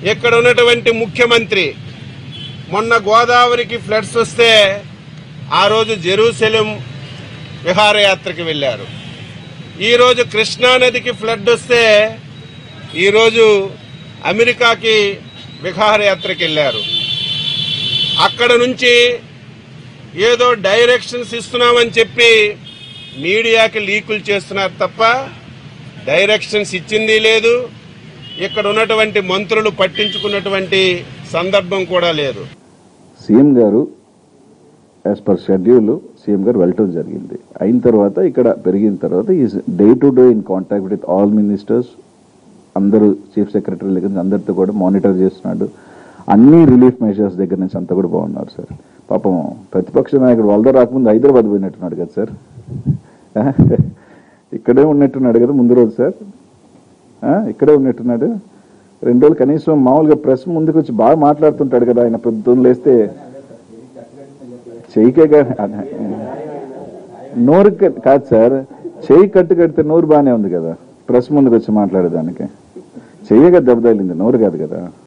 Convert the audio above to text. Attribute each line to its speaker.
Speaker 1: ఇక్కడ ఉన్నటువంటి ముఖ్యమంత్రి మొన్న గోదావరికి ఫ్లడ్స్ వస్తే ఆ రోజు జెరూసెలం విహారయాత్రకి వెళ్ళారు ఈరోజు కృష్ణానదికి ఫ్లడ్ వస్తే ఈరోజు అమెరికాకి విహారయాత్రకి వెళ్ళారు అక్కడ నుంచి ఏదో డైరెక్షన్స్ ఇస్తున్నామని చెప్పి మీడియాకి లీకులు చేస్తున్నారు తప్ప డైరెక్షన్స్ ఇచ్చింది లేదు ఇక్కడ ఉన్నటువంటి మంత్రులు పట్టించుకున్నటువంటి సందర్భం కూడా లేదు
Speaker 2: సీఎం గారు యాజ్ పర్ షెడ్యూల్ సీఎం గారు వెళ్ళటం జరిగింది అయిన తర్వాత ఇక్కడ పెరిగిన తర్వాత is day to day in contact with all ministers అందరూ చీఫ్ సెక్రటరీ దగ్గర నుంచి అందరితో కూడా మానిటర్ చేస్తున్నాడు అన్ని రిలీఫ్ మెజర్స్ దగ్గర నుంచి అంతా కూడా బాగున్నారు సార్ పాపం ప్రతిపక్ష నాయకుడు వాళ్ళ రాకముందు హైదరాబాద్ పోయినట్టున్నాడు కదా సార్ ఇక్కడే ఉన్నట్టున్నాడు కదా ముందు రోజు సార్ ఆ, ఇక్కడే ఉన్నట్టున్నాడు రెండు రోజులు కనీసం మామూలుగా ప్రెస్ ముందుకు వచ్చి బాగా మాట్లాడుతుంటాడు కదా ఆయన పొద్దున్న లేస్తే చెయ్యికే కా- అదే. నోరు క- కాదు సార్ చెయ్యి కట్టు కడితే నోరు బాగానే ఉంది కదా ప్రెస్ ముందుకు వచ్చి మాట్లాడేదానికి చెయ్యగా దెబ్బ తగిలింది నోరు కాదు కదా